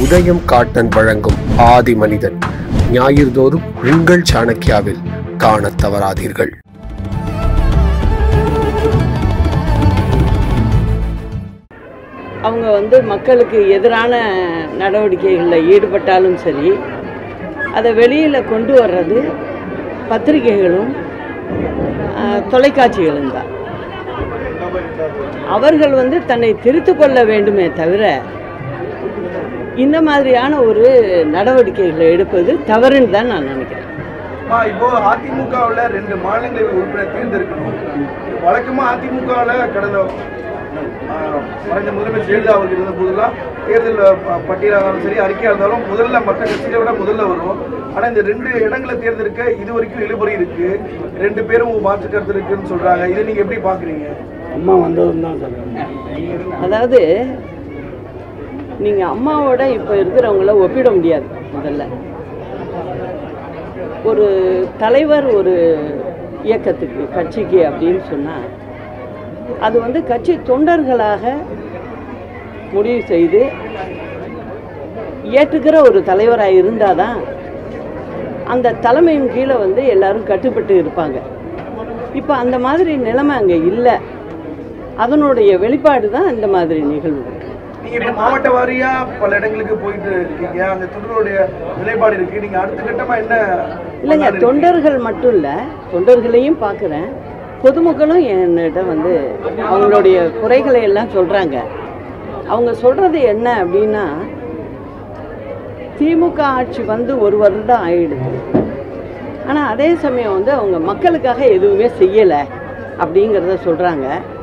உதயம் காட்டன் வழங்கும் ஆதி மனிதன் ஞாயிறுதோறும் உங்கள் சாணக்கியாவில் காணத் தவறாதீர்கள் அவங்க வந்து மக்களுக்கு எதிரான நடவடிக்கைகளில் ஈடுபட்டாலும் சரி அதை வெளியில் கொண்டு வர்றது பத்திரிகைகளும் ஆஹ், தொலைக்காட்சிகளும் தான் அவர்கள் வந்து தன்னை திருத்து கொள்ள வேண்டுமே தவிர இந்த மாதிரியான ஒரு நடவடிக்கைகளை எடுப்பது தவறுன்னு தான் நான் நினைக்கிறேன் அம்மா, இப்போ அதிமுகவுல ரெண்டு மாநிலங்களவை உறுப்பினர் தேர்ந்தெடுக்கணும் வழக்கமா அதிமுகவுல கடந்த ஆ, மறைந்த முதலமைச்சர் ஜெயலலிதா அவர்கள் இருந்த போதெல்லாம் தேர்தல் ப- பட்டியலா இருந்தாலும் சரி அறிக்கையா இருந்தாலும் முதல்ல மற்ற கட்சிகளை விட முதல்ல வரும் ஆனா இந்த ரெண்டு இடங்களை தேர்ந்தெடுக்க இது வரைக்கும் இழுபறி இருக்கு ரெண்டு பேரும் மாற்று கருத்து இருக்குன்னு சொல்றாங்க இதை நீங்க எப்படி பாக்குறீங்க அம்மா வந்ததும் தான் சொல்கிறேன் அதாவது நீங்கள் அம்மாவோட இப்போ இருக்கிறவங்கள ஒப்பிட முடியாது முதல்ல ஒரு தலைவர் ஒரு இயக்கத்துக்கு கட்சிக்கு அப்படின்னு சொன்னால் அது வந்து கட்சி தொண்டர்களாக முடிவு செய்து ஏற்றுக்கிற ஒரு தலைவராக இருந்தால் தான் அந்த தலைமையின் கீழே வந்து எல்லாரும் கட்டுப்பட்டு இருப்பாங்க இப்போ அந்த மாதிரி நிலைமை அங்கே இல்லை அதனுடைய வெளிப்பாடு தான் இந்த மாதிரி நிகழ்வு நீங்க இப்ப மாவட்ட வாரியா பல இடங்களுக்கு போயிட்டு இருக்கீங்க அங்க தொண்டருடைய நிலைப்பாடு இருக்கு நீங்க அடுத்த கட்டமா என்ன இல்லைங்க பண்ணலாம்னு தொண்டர்கள் மட்டும் இல்லை தொண்டர்களையும் பார்க்குறேன் பொதுமக்களும் என்கிட்ட வந்து அவங்களுடைய குறைகளை எல்லாம் சொல்கிறாங்க அவங்க சொல்கிறது என்ன அப்படின்னா திமுக ஆட்சி வந்து ஒரு வருடம் ஆயிடுது ஆனால் அதே சமயம் வந்து அவங்க மக்களுக்காக எதுவுமே செய்யலை அப்படிங்கிறத சொல்கிறாங்க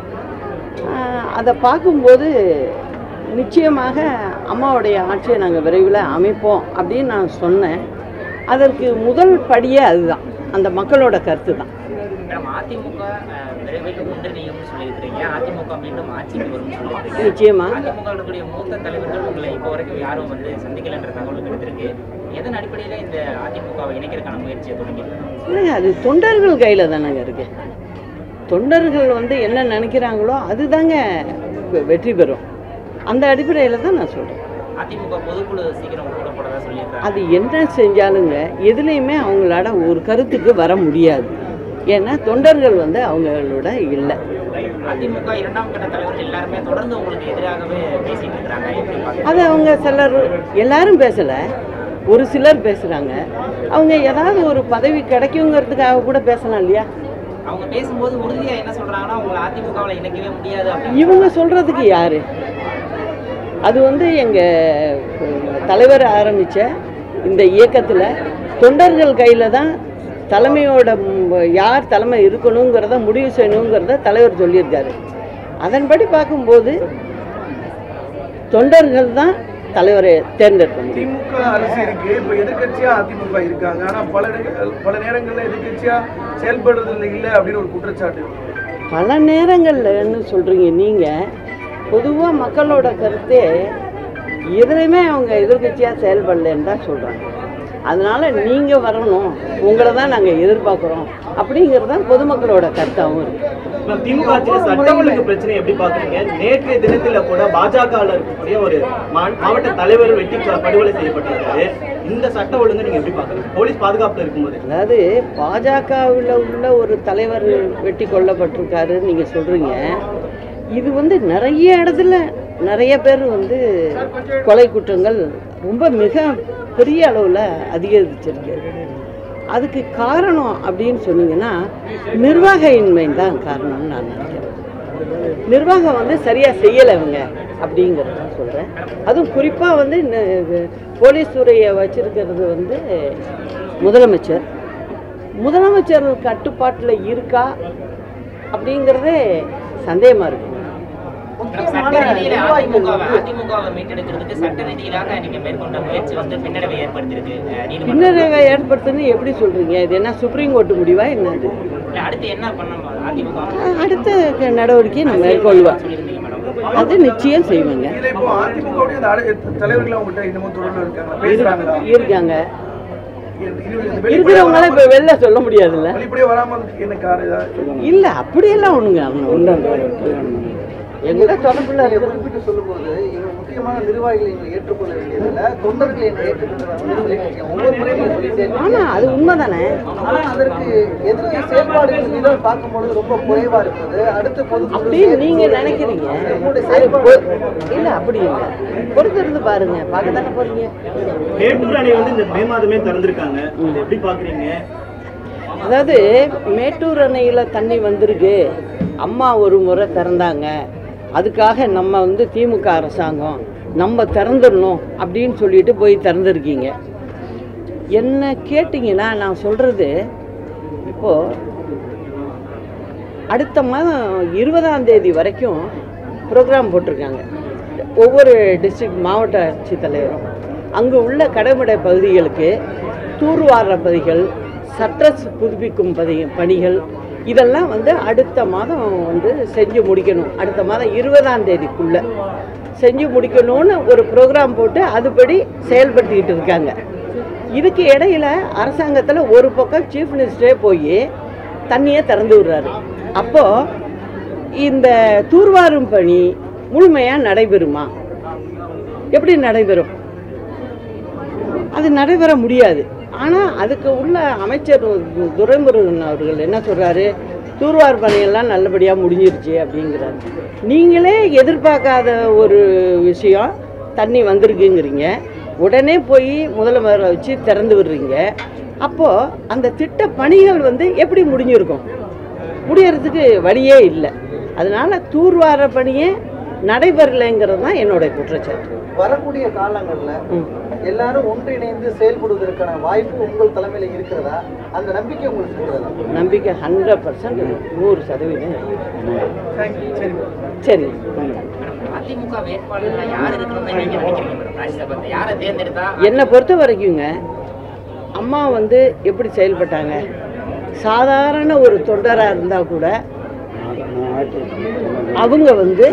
அதை பார்க்கும்போது நிச்சயமாக அம்மாவுடைய ஆட்சியை நாங்கள் விரைவில் அமைப்போம் அப்படின்னு நான் சொன்னேன் அதற்கு முதல் படியே அதுதான் அந்த மக்களோட கருத்து தான் மேடம் அதிமுக அஹ், விரைவில் ஒன்றிணையும்னு சொல்லியிருக்கிறீங்க அதிமுக மீண்டும் ஆட்சிக்கு வரும்னு சொல்லியிருக்கிறீங்க நிச்சயமா அதிமுக இருக்கக்கூடிய மூத்த தலைவர்கள் உங்களை இப்போ வரைக்கும் யாரும் வந்து சந்திக்கலைன்ற தகவல் கிடைத்திருக்கு எதன் அடிப்படையில் இந்த அதிமுகவை இணைக்கிறதுக்கான முயற்சியை தொடங்கி இல்லைங்க அது தொண்டர்கள் கையில் தானங்க இருக்கு தொண்டர்கள் வந்து என்ன நினைக்கிறாங்களோ அதுதாங்க வெ- வெற்றி பெறும் அந்த அடிப்படையில் தான் நான் சொல்கிறேன் அதிமுக பொதுக்குழு சீக்கிரம் கூடப்படதா சொல்லியிருக்காங்க அது என்ன செஞ்சாலுங்க எதுலேயுமே அவங்களால ஒரு கருத்துக்கு வர முடியாது ஏன்னா தொண்டர்கள் வந்து அவங்களோட இல்லை அதிமுக இரண்டாம் கட்ட தலைவர்கள் எல்லாருமே தொடர்ந்து உங்களுக்கு எதிராகவே பேசிட்டு இருக்கிறாங்க எப்படி பாக்குறீங்க? அது அவங்க சிலர் எல்லாரும் பேசலை ஒரு சிலர் பேசுகிறாங்க அவங்க ஏதாவது ஒரு பதவி கிடைக்குங்கிறதுக்காக கூட பேசலாம் இல்லையா அவங்க பேசும்போது உறுதியா என்ன சொல்றாங்கன்னா உங்களை அதிமுகவில் இணைக்கவே முடியாது அப்படின்னு இவங்க சொல்கிறதுக்கு யார் அது வந்து எங்கள் தலைவர் ஆரம்பித்த இந்த இயக்கத்தில் தொண்டர்கள் கையில் தான் தலைமையோட ம், யார் தலைமை இருக்கணுங்கிறத முடிவு செய்யணுங்கிறத தலைவர் சொல்லியிருக்காரு அதன்படி பார்க்கும்போது தொண்டர்கள் தான் தலைவரை தேர்ந்தெடுக்க முடியும் திமுக அரசு இருக்கு இப்ப எதிர்க்கட்சியா அதிமுக இருக்காங்க ஆனா பல இடங்கள் பல நேரங்கள்ல எதிர்க்கட்சியா செயல்படுறது இல்லை அப்படின்னு ஒரு குற்றச்சாட்டு பல நேரங்கள்லன்னு சொல்கிறீங்க நீங்கள் பொதுவாக மக்களோட கருத்தே எதுலையுமே அவங்க எதிர்க்கட்சியாக செயல்படலன்னு தான் சொல்கிறாங்க அதனால் நீங்கள் வரணும் உங்களை தான் நாங்கள் எதிர்பார்க்குறோம் அப்படிங்கிறது தான் பொதுமக்களோட கருத்தாகவும் இருக்குது மேம், திமுக ஆட்சியில சட்ட ஒழுங்கு பிரச்சனை எப்படி பாக்குறீங்க நேற்றைய தினத்துல கூட பாஜகவில் இருக்கக்கூடிய ஒரு மா- மாவட்ட தலைவர் வெட்டி கொ- படுகொலை செய்யப்பட்டிருக்காரு இந்த சட்ட ஒழுங்கை நீங்க எப்படி பாக்குறீங்க போலீஸ் பாதுகாப்புல இருக்கும்போது அதாவது பாஜகவில் உள்ள ஒரு தலைவர் வெட்டி கொல்லப்பட்டிருக்காரு நீங்கள் சொல்கிறீங்க இது வந்து நிறைய இடத்துல நிறைய பேர் வந்து கொலை குற்றங்கள் ரொம்ப மிக பெரிய அளவில் அதிகரிச்சிருக்கு அதுக்கு காரணம் அப்படின்னு சொன்னீங்கன்னா நிர்வாக தான் காரணம்னு நான் நினைக்கிறேன் நிர்வாகம் வந்து சரியாக செய்யலை இவங்க அப்படிங்கிறத சொல்கிறேன் அதுவும் குறிப்பாக வந்து ந- போலீஸ் துறையை வச்சிருக்கிறது வந்து முதலமைச்சர் முதலமைச்சர் கட்டுப்பாட்டில் இருக்கா அப்படிங்கிறதே சந்தேகமாக இருக்கு சட்ட ரீதியில அதிமுகவை அதிமுகவை மீட்டெடுக்கிறதுக்கு சட்ட ரீதியிலாக நீங்க மேற்கொண்ட முயற்சி வந்து பின்னடைவை ஏற்படுத்தியிருக்கு அஹ், நீதிமன்றம் பின்னடைவை ஏற்படுத்துன்னு எப்படி சொல்கிறீங்க இது என்ன சுப்ரீம் கோர்ட்டு முடிவா என்னது இல்ல, அடுத்து என்ன பண்ணணும் அதிமுக அடுத்த க- நடவடிக்கையை நம்ம மேற்கொள்வோம் சொல்லியிருந்தீங்க மேடம் அது நிச்சயம் செய்வாங்க இதுல இப்போ அதிமுகவுடைய அந்த அட- தலைவர்கள் அவங்ககிட்ட இன்னமும் தொடர்பு இருக்காங்க பேசுறாங்களா இருக்காங்க இது- இது வெளிப்படையா இருக்கிறவங்களாம் வராம- இப்போ வெளில சொல்ல முடியாதுல்ல வெளிப்படையா வராம இருக்கு என்ன காரணம் ஏதாவது இல்லை அப்படியெல்லாம் ஒன்றுங்க ஒன்றும் எங்கிட்ட தொடர்புல நீங்க இருக்கிற குறிப்பிட்டு சொல்லும்போது இவங்க முக்கியமான நிர்வாகிகளை எங்களை ஏற்றுக்கொள்ள வேண்டியதில்ல தொண்டர்களை எங்களை ஏற்றுக்கொள்றாங்கன்னு சொல்லியிருக்கீங்க ஒவ்வொரு முறையும் நீங்க சொல்லிட்டே இருக்கீங்க. ஆமா அது உண்மைதானே ஆனா அதற்கு எதிராக செயல்பாடுகள் மீது பார்க்கும்பொழுது ரொம்ப குறைவா இருக்குது அடுத்து பொது அப்படின்னு நீங்க நினைக்கிறீங்க உங்களுடைய அது செயல்பாடு பொ- இல்ல அப்படி இல்லை பொறுத்திருந்து பாருங்க பார்க்க தானே போறீங்க மேட்டூர் அணை வந்து இந்த மே மாதமே திறந்திருக்காங்க இதை எப்படி பாக்குறீங்க அதாவது மேட்டூர் அணையில் தண்ணி வந்திருக்கு அம்மா ஒரு முறை திறந்தாங்க அதுக்காக நம்ம வந்து திமுக அரசாங்கம் நம்ம திறந்துடணும் அப்படின்னு சொல்லிட்டு போய் திறந்துருக்கீங்க என்ன கேட்டிங்கன்னா நான் சொல்கிறது இப்போது அடுத்த மாதம் இருபதாம் தேதி வரைக்கும் ப்ரோக்ராம் போட்டிருக்காங்க ஒவ்வொரு டிஸ்ட்ரிக்ட் மாவட்ட ஆட்சித்தலைவரும் அங்கே உள்ள கடைமடை பகுதிகளுக்கு தூர்வார பகுதிகள் சட்ட புதுப்பிக்கும் பதி பணிகள் இதெல்லாம் வந்து அடுத்த மாதம் வந்து செஞ்சு முடிக்கணும் அடுத்த மாதம் இருபதாம் தேதிக்குள்ளே செஞ்சு முடிக்கணும்னு ஒரு ப்ரோக்ராம் போட்டு அதுபடி செயல்படுத்திக்கிட்டு இருக்காங்க இதுக்கு இடையில அரசாங்கத்தில் ஒரு பக்கம் சீஃப் மினிஸ்டரே போய் தண்ணியை திறந்து விடுறாரு அப்போ இந்த தூர்வாரும் பணி முழுமையாக நடைபெறுமா எப்படி நடைபெறும் அது நடைபெற முடியாது ஆனால் அதுக்கு உள்ள அமைச்சர் துரைமுருகன் அவர்கள் என்ன சொல்கிறாரு தூர்வார் பணியெல்லாம் நல்லபடியாக முடிஞ்சிருச்சு அப்படிங்கிறாரு நீங்களே எதிர்பார்க்காத ஒரு விஷயம் தண்ணி வந்திருக்குங்கிறீங்க உடனே போய் முதலமைச்சரை வச்சு திறந்து விடுறீங்க அப்போது அந்த திட்ட பணிகள் வந்து எப்படி முடிஞ்சிருக்கும் முடியறதுக்கு வழியே இல்லை அதனால தூர்வார பணியே நடைபெறலைங்கிறது தான் என்னுடைய குற்றச்சாட்டு வரக்கூடிய காலங்கள்ல ம். எல்லாரும் ஒன்றிணைந்து செயல்படுவதற்கான வாய்ப்பு உங்கள் தலைமையில இருக்கிறதா அந்த நம்பிக்கை உங்களுக்கு இருக்கிறதா நம்பிக்கை ஹண்ட்ரட் பர்சன்ட் நூறு சதவீதம் இருக்கு. சரி அதிமுக வேட்பாளர்களா யார் இருக்கணும்னு நீங்க நினைக்கிறீங்க மேடம் ராஜ்யசபா யாரை தேர்ந்தெடுத்தா என்னை பொறுத்த வரைக்குங்க அம்மா வந்து எப்படி செயல்பட்டாங்க சாதாரண ஒரு தொண்டராக இருந்தால் கூட அவங்க வந்து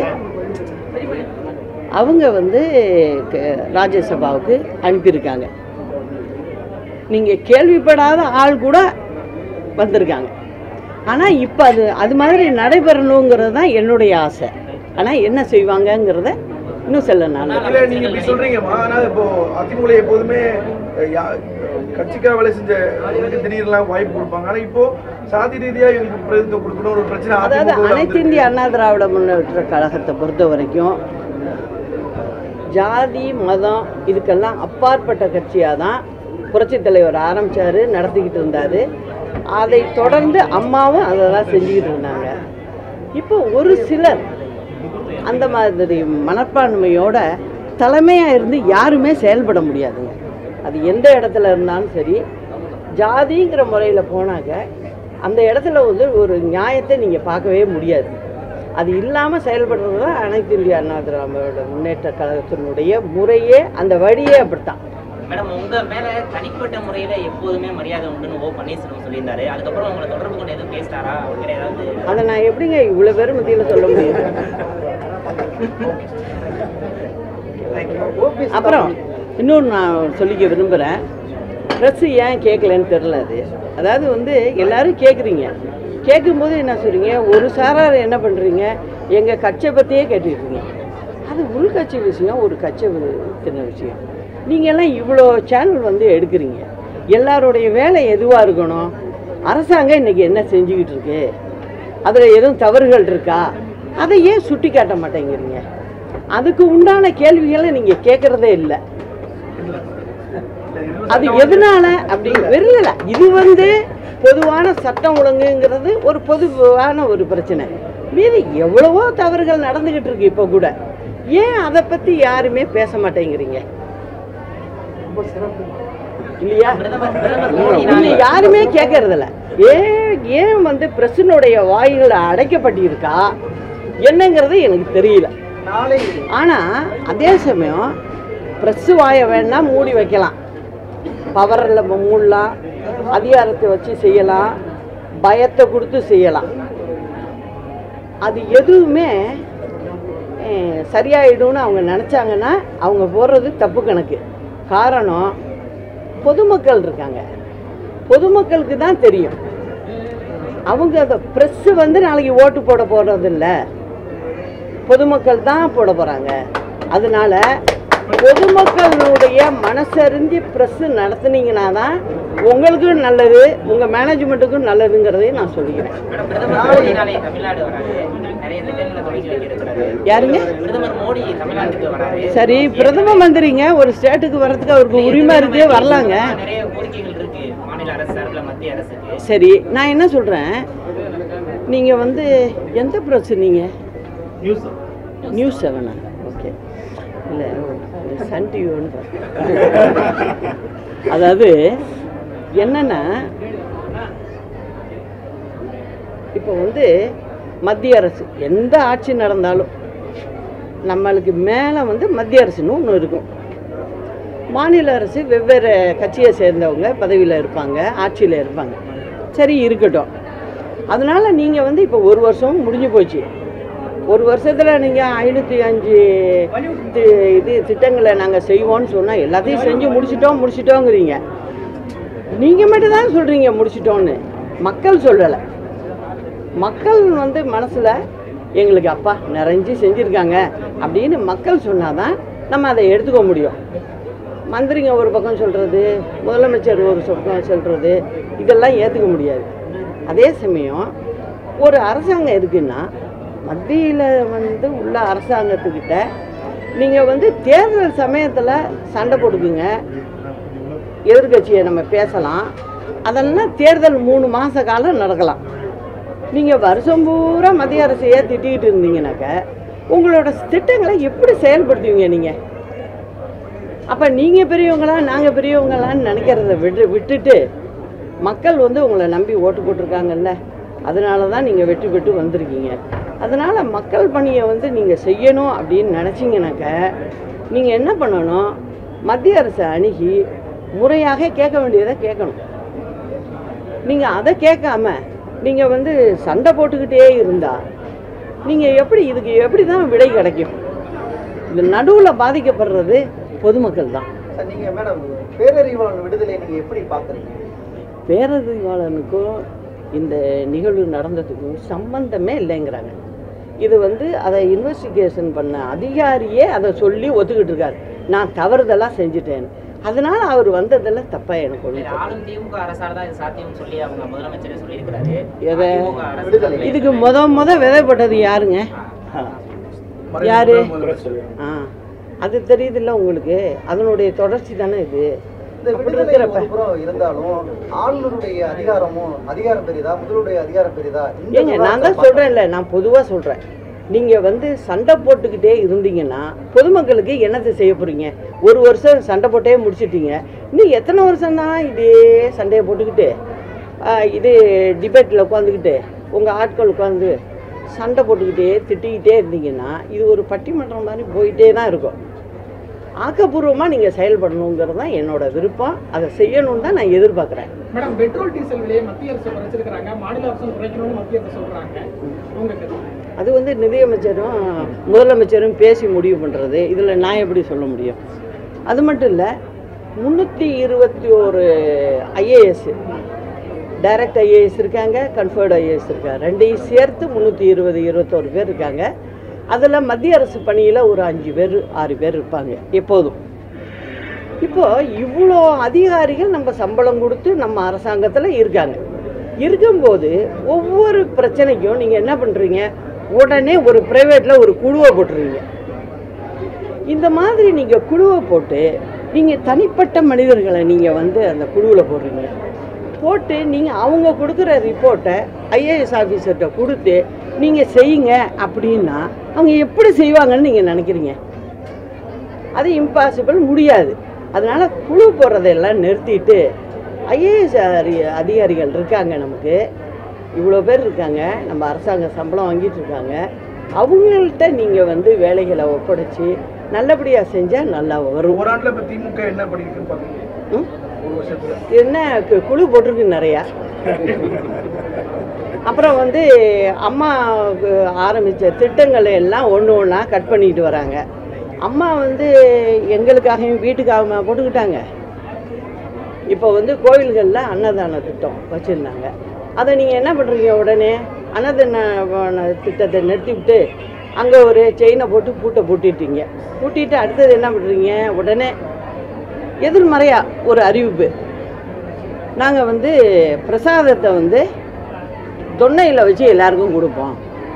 அவங்க வந்து க- ராஜ்யசபாவுக்கு அனுப்பியிருக்காங்க நீங்கள் கேள்விப்படாத ஆள் கூட வந்திருக்காங்க ஆனால் இப்போ அது அது மாதிரி நடைபெறணுங்கிறது தான் என்னுடைய ஆசை ஆனால் என்ன செய்வாங்கங்கிறத இன்னும் சொல்ல நான் இல்ல நீங்க இப்படி சொல்றீங்கம்மா ஆனா இப்போ அதிமுக எப்போதுமே அஹ், யா- கட்சிக்காக வேலை செஞ்ச இவங்களுக்கு திடீர்லாம் வாய்ப்பு கொடுப்பாங்க ஆனா இப்போ சாதி ரீதியா இவங்களுக்கு பிரதிநிதித்துவம் கொடுக்கணும் ஒரு பிரச்சனை அதாவது அதிமுக ல அனைத்து வந்து இந்திய அண்ணா திராவிட முன்னேற்ற கழகத்தை பொறுத்த வரைக்கும் ஜாதி மதம் இதுக்கெல்லாம் அப்பாற்பட்ட கட்சியாக தான் புரட்சித் தலைவர் ஆரம்பிச்சாரு நடத்திக்கிட்டு இருந்தார் அதை தொடர்ந்து அம்மாவும் அதை தான் செஞ்சுக்கிட்டு இருந்தாங்க இப்போ ஒரு சிலர் அந்த மாதிரி மனப்பான்மையோட தலைமையாக இருந்து யாருமே செயல்பட முடியாதுங்க அது எந்த இடத்துல இருந்தாலும் சரி ஜாதிங்கிற முறையில் போனாக்க அந்த இடத்துல வந்து ஒரு நியாயத்தை நீங்கள் பார்க்கவே முடியாது அது இல்லாமல் செயல்படுறது தான் அனைத்து இந்திய அண்ணா திராவிட முன்னேற்ற கழகத்தினுடைய முறையே அந்த வழியே அப்படித்தான் மேடம் உங்க மேல தனிப்பட்ட முறையில எப்போதுமே மரியாதை உண்டுன்னு ஓ பன்னீர்செல்வம் சொல்லியிருந்தாரு அதுக்கப்புறம் உங்களை தொடர்பு கொண்டு எதுவும் பேசிட்டாரா அவர்கிட்ட ஏதாவது அதை நான் எப்படிங்க இவ்வளோ பேர் மத்தியில் சொல்ல முடியும் அப்புறம் இன்னொன்று நான் சொல்லிக்க விரும்புகிறேன் ப்ரெஸ்ஸு ஏன் கேட்கலன்னு தெரில அது அதாவது வந்து எல்லாரும் கேட்குறீங்க கேட்கும்போது என்ன சொல்றீங்க ஒரு சாரார் என்ன பண்ணுறீங்க எங்கள் கட்சியை பற்றியே கேட்டுருக்கீங்க அது உள்கட்சி விஷயம் ஒரு கட்சி வி- சின்ன விஷயம் நீங்க எல்லாம் இவ்வளோ சேனல் வந்து எடுக்கிறீங்க எல்லாருடைய வேலை எதுவாக இருக்கணும் அரசாங்கம் இன்னைக்கு என்ன செஞ்சுக்கிட்டு இருக்கு அதில் எதுவும் தவறுகள் இருக்கா அதை ஏன் சுட்டி காட்ட மாட்டேங்கிறீங்க அதுக்கு உண்டான கேள்விகளை நீங்கள் கேட்குறதே இல்லை அது எதனால அப்படி வெறும் இது வந்து பொதுவான சட்டம் ஒழுங்குங்கிறது ஒரு பொதுவான ஒரு பிரச்சனை மீது எவ்வளவோ தவறுகள் நடந்துகிட்டு இருக்கு இப்போ கூட ஏன் அதை பத்தி யாருமே பேச மாட்டேங்கிறீங்க இல்லையா பிரதமர் பிரதமர் மோடி நீங்க நாளை யாருமே கேட்கறதில்ல ஏன் ஏன் வந்து பிரசினுடைய வாய்கள் அடைக்கப்பட்டிருக்கா என்னங்கிறது எனக்கு தெரியல நாளை ஆனா அதே சமயம் ப்ரெஸ் வாயை வேணா மூடி வைக்கலாம் பவரில் மூடலாம் அதிகாரத்தை வச்சு செய்யலாம் பயத்தை கொடுத்து செய்யலாம் அது எதுவுமே அஹ், சரியாயிடும்னு அவங்க நினச்சாங்கன்னா அவங்க போடுறது தப்பு கணக்கு காரணம் பொதுமக்கள் இருக்காங்க பொதுமக்களுக்கு தான் தெரியும் அவங்க அந்த ப்ரெஸ்ஸு வந்து நாளைக்கு ஓட்டு போட போகிறதில்ல பொதுமக்கள் தான் போட போகிறாங்க அதனால பொதுமக்களுடைய மனசறிஞ்சு ப்ரெஸ்ஸு நடத்துனீங்கன்னா தான் உங்களுக்கும் நல்லது உங்கள் மேனேஜ்மெண்ட்டுக்கும் நல்லதுங்கிறதையும் நான் சொல்லிக்கிறேன் மேடம் பிரதமர் மோடி நாளை தமிழ்நாடு வராரு நிறைய திட்டங்களை தொடங்கி வைக்க இருக்கிறாரு யாருங்க பிரதமர் மோடி தமிழ்நாட்டுக்கு வராரு சரி பிரதம மந்திரிங்க ஒரு ஸ்டேட்டுக்கு வர்றதுக்கு அவருக்கு உரிமை இருக்கு வரலாங்க நிறைய கோரிக்கைகள் இருக்கு மாநில அரசு சார்பில் மத்திய அரசுக்கு சரி நான் என்ன சொல்கிறேன் நீங்கள் வந்து எந்த ப்ரெஸ் நீங்கள் நியூஸ் நியூஸ் செவனா ஓகே இல்லை சன் டிவின்னு அதாவது என்னன்னா இப்போ வந்து மத்திய அரசு எந்த ஆட்சி நடந்தாலும் நம்மளுக்கு மேலே வந்து மத்திய அரசுன்னு ஒன்று இருக்கும் மாநில அரசு வெவ்வேறு கட்சியை சேர்ந்தவங்க பதவியில் இருப்பாங்க ஆட்சியில் இருப்பாங்க சரி இருக்கட்டும் அதனால் நீங்கள் வந்து இப்போ ஒரு வருஷம் முடிஞ்சு போச்சு ஒரு வருஷத்தில் நீங்கள் ஐநூற்றி அஞ்சு தி- இது திட்டங்களை நாங்கள் செய்வோம்னு சொன்னால் எல்லாத்தையும் செஞ்சு முடிச்சிட்டோம் முடிச்சிட்டோங்கிறீங்க நீங்கள் மட்டும் தான் சொல்கிறீங்க முடிச்சிட்டோன்னு மக்கள் சொல்லலை மக்கள் வந்து மனசில் எங்களுக்கு அப்பா நிறைஞ்சு செஞ்சுருக்காங்க அப்படின்னு மக்கள் சொன்னாதான் நம்ம அதை எடுத்துக்க முடியும் மந்திரிங்க ஒரு பக்கம் சொல்கிறது முதலமைச்சர் ஒரு பக்கம் சொல்கிறது இதெல்லாம் ஏற்றுக்க முடியாது அதே சமயம் ஒரு அரசாங்கம் இருக்குன்னா மத்தியில் வந்து உள்ள அரசாங்கத்துக்கிட்ட நீங்கள் வந்து தேர்தல் சமயத்தில் சண்டை போட்டுக்குங்க எதிர்கட்சியை நம்ம பேசலாம் அதெல்லாம் தேர்தல் மூணு மாத காலம் நடக்கலாம் நீங்கள் வருஷம் பூரா மத்திய அரசையே திட்டிக்கிட்டு இருந்தீங்கனாக்க உங்களோட திட்டங்களை எப்படி செயல்படுத்துவீங்க நீங்கள் அப்போ நீங்கள் பெரியவங்களா நாங்கள் பெரியவங்களான்னு நினைக்கிறத விட்டு விட்டுட்டு மக்கள் வந்து உங்களை நம்பி ஓட்டு போட்டிருக்காங்கல்ல அதனால தான் நீங்கள் வெற்றி பெற்று வந்திருக்கீங்க அதனால் மக்கள் பணியை வந்து நீங்கள் செய்யணும் அப்படின்னு நினச்சிங்கனாக்க நீங்கள் என்ன பண்ணணும் மத்திய அரசை அணுகி முறையாக கேட்க வேண்டியதை கேட்கணும் நீங்கள் அதை கேட்காம நீங்கள் வந்து சண்டை போட்டுக்கிட்டே இருந்தா நீங்கள் எப்படி இதுக்கு எப்படி தான் விடை கிடைக்கும் இந்த நடுவில் பாதிக்கப்படுறது பொதுமக்கள் தான் சார் நீங்க மேடம் பேரறிவாளன் விடுதலை நீங்க எப்படி பாக்குறீங்க பேரறிவாளனுக்கும் இந்த நிகழ்வு நடந்ததுக்கும் சம்பந்தமே இல்லைங்கிறாங்க இது வந்து அதை இன்வெஸ்டிகேஷன் பண்ண அதிகாரியே அதை சொல்லி ஒத்துக்கிட்டு இருக்காரு நான் தவறுதெல்லாம் செஞ்சுட்டேன் அதனால அவர் வந்ததில் தப்பா எனக்கு ஒண்ணு இல்ல, ஆளும் திமுக அரசால் தான் இது சாத்தியம்னு சொல்லி அவங்க முதலமைச்சரே சொல்லியிருக்கிறாரு எதை? திமுக அரசு இதுக்கு முத முத விதைப்பட்டது யாருங்க யாரு ஆ அது தெரியுதுல்ல உங்களுக்கு அதனுடைய தொடர்ச்சி தானே இது இந்த அப்படி விடுதலை இருக்கிறப்ப ஒரு புறம் இருந்தாலும் ஆளுநருடைய அதிகாரமும் அதிகாரம் பெரிதா முதலுடைய அதிகாரம் பெரிதா இந்த ஏங்க நான் விவாதத்தை தான் சொல்கிறேன்ல நான் பொதுவாக சொல்கிறேன் நீங்கள் வந்து சண்டை போட்டுக்கிட்டே இருந்தீங்கன்னா பொதுமக்களுக்கு என்னத்தை செய்ய போகிறீங்க ஒரு வருஷம் சண்டை போட்டே முடிச்சிட்டீங்க இன்னும் எத்தனை வருஷம் தான் இதே சண்டையை போட்டுக்கிட்டு ஆ, இது டிபேட்டில் உட்காந்துக்கிட்டு உங்கள் ஆட்கள் உட்காந்து சண்டை போட்டுக்கிட்டே திட்டிக்கிட்டே இருந்தீங்கன்னா இது ஒரு பட்டிமன்றம் மாதிரி போயிட்டே தான் இருக்கும் ஆக்கப்பூர்வமாக நீங்கள் செயல்படணுங்கிறது தான் என்னோட விருப்பம் அதை செய்யணும்னு தான் நான் எதிர்பார்க்குறேன் மேடம் பெட்ரோல் டீசல் விலையை மத்திய அரசு குறைச்சிருக்கிறாங்க மாநில அரசும் குறைக்கணும்னு மத்திய அரசு சொல்றாங்க உங்க கருத்து அது வந்து நிதியமைச்சரும் முதலமைச்சரும் பேசி முடிவு பண்ணுறது இதில் நான் எப்படி சொல்ல முடியும் அது மட்டும் இல்லை முந்நூற்றி இருபத்தி ஒரு ஐஏஎஸ் டைரக்ட் ஐஏஎஸ் இருக்காங்க கன்ஃபர்டு ஐஏஎஸ் இருக்காங்க ரெண்டையும் சேர்த்து முந்நூற்றி இருபது இருபத்தோரு பேர் இருக்காங்க அதில் மத்திய அரசு பணியில் ஒரு அஞ்சு பேர் ஆறு பேர் இருப்பாங்க எப்போதும் இப்போ இவ்வளோ அதிகாரிகள் நம்ம சம்பளம் கொடுத்து நம்ம அரசாங்கத்தில் இருக்காங்க இருக்கும்போது ஒவ்வொரு பிரச்சனைக்கும் நீங்கள் என்ன பண்ணுறீங்க உடனே ஒரு ப்ரைவேட்டில் ஒரு குழுவை போட்டுருவீங்க இந்த மாதிரி நீங்கள் குழுவை போட்டு நீங்கள் தனிப்பட்ட மனிதர்களை நீங்கள் வந்து அந்த குழுவில் போடுறீங்க போட்டு நீங்கள் அவங்க கொடுக்குற ரிப்போர்ட்டை ஐஏஎஸ் ஆஃபீஸர்கிட்ட கொடுத்து நீங்கள் செய்யுங்க அப்படின்னா அவங்க எப்படி செய்வாங்கன்னு நீங்கள் நினைக்கிறீங்க அது இம்பாசிபிள் முடியாது அதனால் குழு போடுறதெல்லாம் நிறுத்திட்டு ஐஏஎஸ் அதிகாரிகள் இருக்காங்க நமக்கு இவ்வளோ பேர் இருக்காங்க நம்ம அரசாங்க சம்பளம் வாங்கிட்டு இருக்காங்க அவங்கள்ட்ட நீங்கள் வந்து வேலைகளை ஒப்படைச்சி நல்லபடியாக செஞ்சால் நல்லா வரும் ஒரு ஆண்டுல இப்ப திமுக என்ன பண்ணிருக்குன்னு பாத்தீங்க ம்? ஒரு வருஷத்துல என்ன கு- குழு போட்டிருக்கு நிறையா அப்புறம் வந்து அம்மா ஆரம்பித்த திட்டங்களை எல்லாம் ஒன்று ஒன்றா கட் பண்ணிட்டு வராங்க அம்மா வந்து எங்களுக்காகவும் வீட்டுக்காகமா போட்டுக்கிட்டாங்க இப்போ வந்து கோயில்களில் அன்னதான திட்டம் வச்சுருந்தாங்க அதை நீங்கள் என்ன பண்ணுறீங்க உடனே அன்னதான திட்டத்தை நிறுத்திவிட்டு அங்கே ஒரு செயினை போட்டு பூட்டை பூட்டிட்டீங்க பூட்டிட்டு அடுத்தது என்ன பண்ணுறீங்க உடனே எதிர்மறையா ஒரு அறிவிப்பு நாங்கள் வந்து பிரசாதத்தை வந்து தொன்னையில் வச்சு எல்லாருக்கும் கொடுப்போம்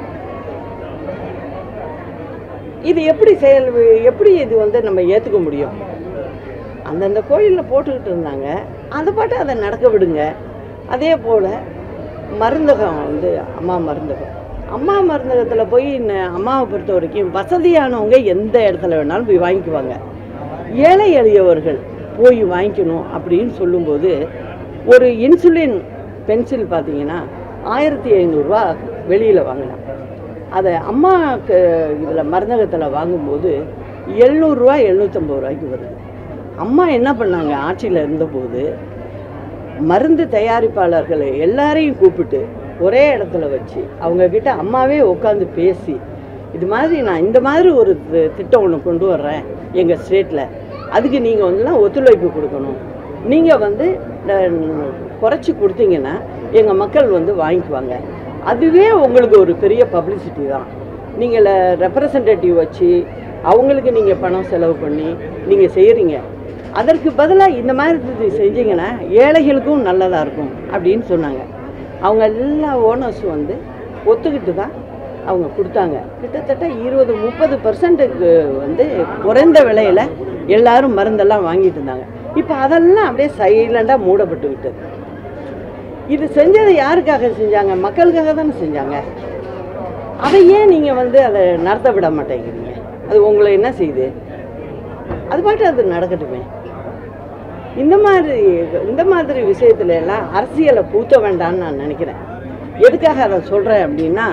இது எப்படி செயல் எப்படி இது வந்து நம்ம ஏற்றுக்க முடியும் அந்தந்த கோயிலில் போட்டுக்கிட்டு இருந்தாங்க அதை பாட்டு அதை நடக்க விடுங்க அதே போல் மருந்தகம் வந்து அம்மா மருந்தகம் அம்மா மருந்தகத்தில் போய் ந- அம்மாவை பொறுத்த வரைக்கும் வசதியானவங்க எந்த இடத்துல வேணாலும் போய் வாங்கிக்குவாங்க ஏழை எளியவர்கள் போய் வாங்கிக்கணும் அப்படின்னு சொல்லும்போது ஒரு இன்சுலின் பென்சில் பார்த்தீங்கன்னா ஆயிரத்தி ஐநூறுரூவா வெளியில் வாங்கலாம் அதை அம்மாவுக்கு இதில் மருந்தகத்தில் வாங்கும்போது எழுநூறுரூவா எழுநூற்றம்பது ரூபாய்க்கு வருது அம்மா என்ன பண்ணாங்க ஆட்சியில் இருந்தபோது மருந்து தயாரிப்பாளர்களை எல்லாரையும் கூப்பிட்டு ஒரே இடத்துல வச்சு அவங்கக்கிட்ட அம்மாவே உட்காந்து பேசி இது மாதிரி நான் இந்த மாதிரி ஒரு தி- திட்டம் ஒன்று கொண்டு வர்றேன் எங்கள் ஸ்டேட்டில் அதுக்கு நீங்கள் வந்துலாம் ஒத்துழைப்பு கொடுக்கணும் நீங்கள் வந்து குறைச்சி கொடுத்தீங்கன்னா எங்கள் மக்கள் வந்து வாங்கிக்குவாங்க அதுவே உங்களுக்கு ஒரு பெரிய பப்ளிசிட்டி தான் நீங்கள் ரெப்ரசன்டேட்டிவ் வச்சு அவங்களுக்கு நீங்கள் பணம் செலவு பண்ணி நீங்கள் செய்கிறீங்க அதற்கு பதிலாக இந்த மாதிரி இது செஞ்சீங்கன்னா ஏழைகளுக்கும் நல்லதாக இருக்கும் அப்படின்னு சொன்னாங்க அவங்க எல்லா ஓனர்ஸும் வந்து ஒத்துக்கிட்டு தான் அவங்க கொடுத்தாங்க கிட்டத்தட்ட இருபது முப்பது பர்சன்ட்டுக்கு வந்து குறைந்த விலையில் எல்லாரும் மருந்தெல்லாம் வாங்கிட்டு இருந்தாங்க இப்போ அதெல்லாம் அப்படியே சைலண்டாக மூடப்பட்டு விட்டது இது செஞ்சது யாருக்காக செஞ்சாங்க மக்களுக்காக தானே செஞ்சாங்க அதை ஏன் நீங்கள் வந்து அதை நடத்த விட மாட்டேங்கிறீங்க அது உங்களை என்ன செய்யுது அது பாட்டு அது நடக்கட்டுமே இந்த மாதிரி இந்த மாதிரி விஷயத்துல எல்லாம் அரசியலை பூத்த வேண்டாம்னு நான் நினைக்கிறேன் எதுக்காக அதை சொல்கிறேன் அப்படின்னா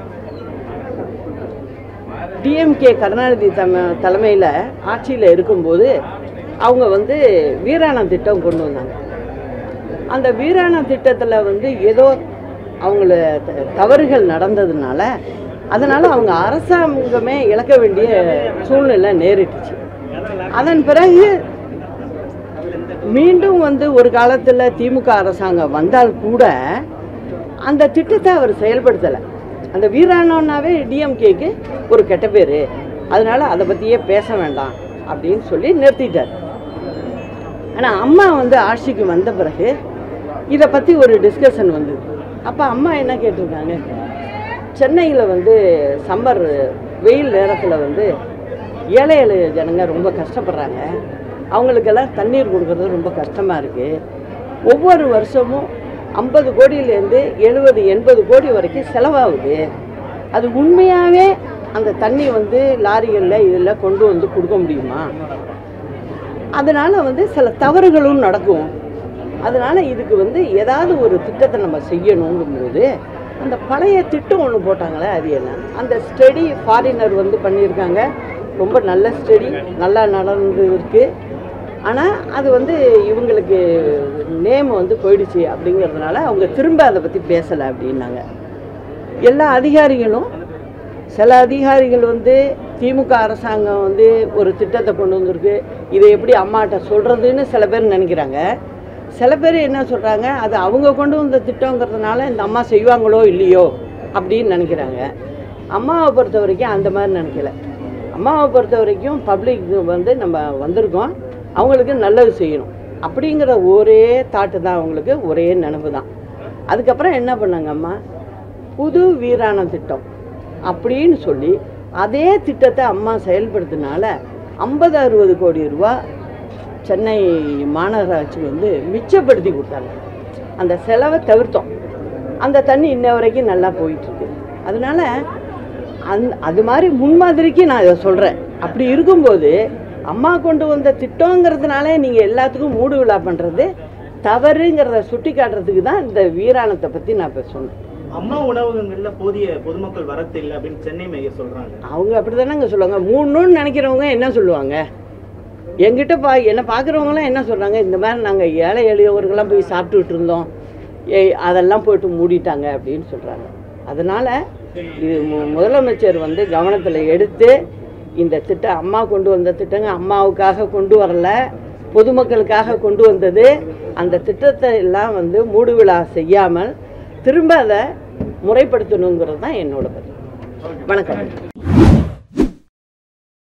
டிஎம்கே கருணாநிதி தம தலைமையில் ஆட்சியில் இருக்கும்போது அவங்க வந்து வீராணம் திட்டம் கொண்டு வந்தாங்க அந்த வீராணம் திட்டத்தில் வந்து ஏதோ அவங்கள த- தவறுகள் நடந்ததுனால அதனால் அவங்க அரசாங்கமே இழக்க வேண்டிய சூழ்நிலை நேரிட்டுச்சு அதன் பிறகு மீண்டும் வந்து ஒரு காலத்தில் திமுக அரசாங்கம் வந்தால் கூட அந்த திட்டத்தை அவர் செயல்படுத்தலை அந்த வீராணம்னாவே டிஎம்கேக்கு ஒரு கெட்ட பேர் அதனால அதை பற்றியே பேச வேண்டாம் அப்படின்னு சொல்லி நிறுத்திட்டார் ஆனால் அம்மா வந்து ஆட்சிக்கு வந்த பிறகு இதை பற்றி ஒரு டிஸ்கஷன் வந்தது அப்போ அம்மா என்ன கேட்டிருக்காங்க சென்னையில் வந்து சம்மர் வெயில் நேரத்தில் வந்து ஏழை ஏழை ஜனங்க ரொம்ப கஷ்டப்படுறாங்க அவங்களுக்கெல்லாம் தண்ணீர் கொடுக்கறது ரொம்ப கஷ்டமாக இருக்குது ஒவ்வொரு வருஷமும் ஐம்பது கோடியிலேருந்து எழுபது எண்பது கோடி வரைக்கும் செலவாகுது அது உண்மையாகவே அந்த தண்ணி வந்து லாரிகளில் இதில் கொண்டு வந்து கொடுக்க முடியுமா அதனால் வந்து சில தவறுகளும் நடக்கும் அதனால் இதுக்கு வந்து ஏதாவது ஒரு திட்டத்தை நம்ம செய்யணுங்கும்போது அந்த பழைய திட்டம் ஒன்று போட்டாங்களே அது என்ன அந்த ஸ்டடி ஃபாரினர் வந்து பண்ணியிருக்காங்க ரொம்ப நல்ல ஸ்டடி நல்லா நடந்துருக்கு ஆனால் அது வந்து இவங்களுக்கு நேம் வந்து போயிடுச்சு அப்படிங்கிறதுனால அவங்க திரும்ப அதை பற்றி பேசலை அப்படின்னாங்க எல்லா அதிகாரிகளும் சில அதிகாரிகள் வந்து திமுக அரசாங்கம் வந்து ஒரு திட்டத்தை கொண்டு வந்திருக்கு இதை எப்படி அம்மாட்ட சொல்கிறதுன்னு சில பேர் நினைக்கிறாங்க சில பேர் என்ன சொல்கிறாங்க அது அவங்க கொண்டு வந்த திட்டங்கிறதுனால இந்த அம்மா செய்வாங்களோ இல்லையோ அப்படின்னு நினைக்கிறாங்க அம்மாவை பொறுத்த வரைக்கும் அந்த மாதிரி நினைக்கல அம்மாவை பொறுத்த வரைக்கும் பப்ளிக் வந்து நம்ம வந்திருக்கோம் அவங்களுக்கு நல்லது செய்யணும் அப்படிங்கிற ஒரே தாட்டு தான் அவங்களுக்கு ஒரே நினைவு தான் அதுக்கப்புறம் என்ன பண்ணாங்க அம்மா புது வீராண திட்டம் அப்படின்னு சொல்லி அதே திட்டத்தை அம்மா செயல்படுத்தினால ஐம்பது அறுபது கோடி ரூபா சென்னை மாநகராட்சி வந்து மிச்சப்படுத்தி கொடுத்தாங்க அந்த செலவை தவிர்த்தோம் அந்த தண்ணி இன்ன வரைக்கும் நல்லா போயிட்டுருக்கு அதனால அந் அது மாதிரி முன்மாதிரிக்கு நான் இதை சொல்கிறேன் அப்படி இருக்கும்போது அம்மா கொண்டு வந்த திட்டங்கிறதுனால நீங்கள் எல்லாத்துக்கும் மூடு விழா பண்ணுறது தவறுங்கிறத சுட்டி காட்டுறதுக்கு தான் இந்த வீராணத்தை பற்றி நான் இப்போ சொன்னேன் அம்மா உணவகங்கள்ல போதிய பொதுமக்கள் வரத்து இல்லை அப்படின்னு சென்னை மேயர் சொல்றாங்க அவங்க அப்படி தானேங்க சொல்லுவாங்க மூணுன்னு நினைக்கிறவங்க என்ன சொல்லுவாங்க எங்கிட்ட பா என்னை பார்க்குறவங்களாம் என்ன சொல்கிறாங்க இந்த மாதிரி நாங்கள் ஏழை எளியவர்கள்லாம் போய் சாப்பிட்டுட்டு இருந்தோம் ஏ அதெல்லாம் போயிட்டு மூடிட்டாங்க அப்படின்னு சொல்கிறாங்க அதனால் இது மு- முதலமைச்சர் வந்து கவனத்தில் எடுத்து இந்த திட்டம் அம்மா கொண்டு வந்த திட்டங்க அம்மாவுக்காக கொண்டு வரல பொதுமக்களுக்காக கொண்டு வந்தது அந்த திட்டத்தை எல்லாம் வந்து மூடு விழா செய்யாமல் திரும்ப அதை முறைப்படுத்தணுங்கிறது தான் என்னோட பதில் வணக்கம்